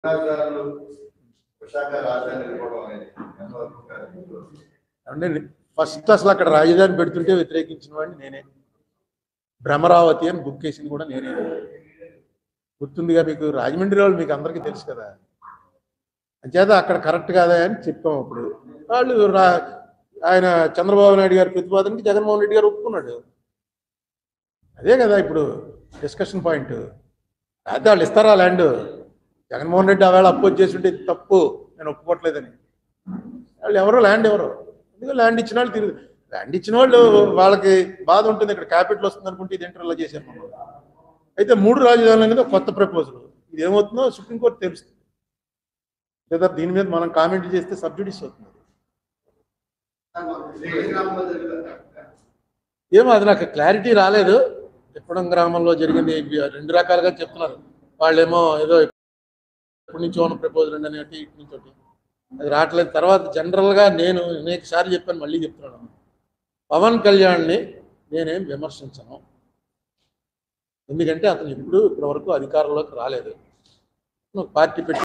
రాజధానులు విశాఖ రాజధాని వెళ్ళిపోవడం అనేది ఎంతవరకు కరెక్ట్? అంటే ఫస్ట్ అసలు అక్కడ రాజధాని పెడుతుంటే వ్యతిరేకించిన వాడిని నేనే భ్రమరావతి అని బుక్ చేసింది కూడా నేనే గుర్తుందిగా మీకు రాజమండ్రి వాళ్ళు మీకు అందరికీ తెలుసు కదా అంచేత అక్కడ కరెక్ట్ కాదా అని చెప్పాం అప్పుడు వాళ్ళు రా ఆయన చంద్రబాబు నాయుడు గారి ప్రతిపాదనకి జగన్మోహన్ రెడ్డి గారు ఒప్పుకున్నాడు అదే కదా ఇప్పుడు డిస్కషన్ పాయింట్ అయితే వాళ్ళు ఇస్తారా ల్యాండ్ జగన్మోహన్ రెడ్డి ఆవేళ అపోజ్ చేసి ఉంటే ఇది తప్పు నేను ఒప్పుకోవట్లేదని వాళ్ళు ఎవరో ల్యాండ్ ఎవరో ఎందుకంటే ల్యాండ్ ఇచ్చిన వాళ్ళు తిరుగు ల్యాండ్ ఇచ్చిన వాళ్ళు వాళ్ళకి బాధ ఉంటుంది ఇక్కడ క్యాపిటల్ వస్తుంది అనుకుంటే ఇది ఇంటర్లో చేశారు మనం అయితే మూడు రాజధానులు అనేది ఒక కొత్త ప్రపోజల్ ఇది ఏమవుతుందో సుప్రీంకోర్టు తెలుస్తుంది లేదా దీని మీద మనం కామెంట్ చేస్తే సబ్సిడీస్ అవుతుంది శ్రీకాకుళంలో జరిగిన ఏమో అది నాకు క్లారిటీ రాలేదు ఎప్పుడం గ్రామంలో జరిగింది ఇవి రెండు రకాలుగా చెప్తున్నారు వాళ్ళేమో ఏదో ఎప్పటి నుంచో ఉన్న ప్రపోజల్ అండి అనేటి ఇటు నుంచి ఒకటి అది రావట్లేదు తర్వాత జనరల్గా నేను అనేక సార్లు చెప్పాను మళ్ళీ చెప్తున్నాను పవన్ కళ్యాణ్ని నేనేం విమర్శించను ఎందుకంటే అతను ఇప్పుడు ఇప్పటి వరకు అధికారంలోకి రాలేదు పార్టీ పెట్టి